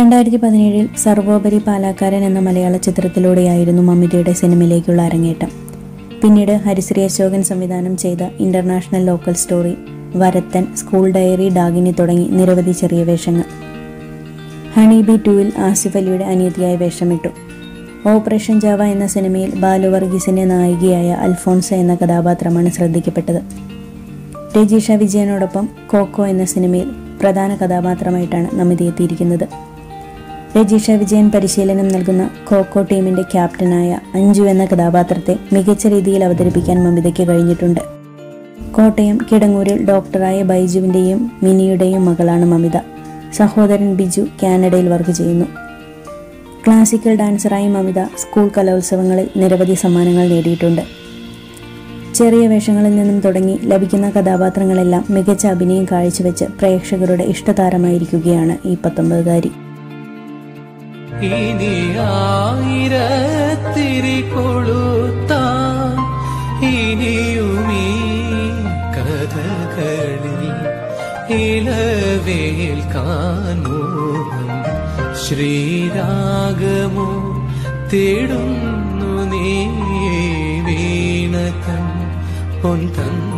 രണ്ടായിരത്തി പതിനേഴിൽ സർവോപരി പാലാക്കാരൻ എന്ന മലയാള ചിത്രത്തിലൂടെയായിരുന്നു മമ്മിതയുടെ സിനിമയിലേക്കുള്ള അരങ്ങേറ്റം പിന്നീട് ഹരിശ്രീ അശോകൻ സംവിധാനം ചെയ്ത international local story Varathan school diary Dakini തുടങ്ങി നിരവധി ചെറിയ വേഷങ്ങൾ ഹണി ബി ടൂവിൽ ആസിഫ് അലിയുടെ അനിയത്തിയായി വേഷമിട്ടു ഓപ്പറേഷൻ ജാവ എന്ന സിനിമയിൽ ബാലു വർഗീസിന്റെ നായികയായ അൽഫോൺസ എന്ന കഥാപാത്രമാണ് ശ്രദ്ധിക്കപ്പെട്ടത് രജീഷ വിജയനോടൊപ്പം കോക്കോ എന്ന സിനിമയിൽ പ്രധാന കഥാപാത്രമായിട്ടാണ് നമിത എത്തിയിരിക്കുന്നത് രജീഷ വിജയൻ പരിശീലനം നൽകുന്ന കോക്കോ ടീമിന്റെ ക്യാപ്റ്റനായ അഞ്ജു എന്ന കഥാപാത്രത്തെ മികച്ച രീതിയിൽ അവതരിപ്പിക്കാൻ മമിതയ്ക്ക് കഴിഞ്ഞിട്ടുണ്ട് കോട്ടയം കിടങ്ങൂരിൽ ഡോക്ടറായ ബൈജുവിന്റെയും മിനിയുടെയും മകളാണ് മമിത സഹോദരൻ ബിജു കാനഡയിൽ വർക്ക് ചെയ്യുന്നു ക്ലാസിക്കൽ ഡാൻസറായി മമിത സ്കൂൾ കലോത്സവങ്ങളിൽ നിരവധി സമ്മാനങ്ങൾ നേടിയിട്ടുണ്ട് ചെറിയ വേഷങ്ങളിൽ നിന്നും തുടങ്ങി ലഭിക്കുന്ന കഥാപാത്രങ്ങളെല്ലാം മികച്ച അഭിനയം കാഴ്ചവെച്ച് പ്രേക്ഷകരുടെ ഇഷ്ടതാരമായിരിക്കുകയാണ് ഈ പത്തൊമ്പതുകാരി ഇനി ആയിരത്തിരി കൊളുത്താൻ ഇനിയുമീ കഥകളിൽ ഇളവേൽക്കാൻ മോഹം ശ്രീരാഗമോ തേടുന്നു നീ വീണതൻ പൊൻതൻ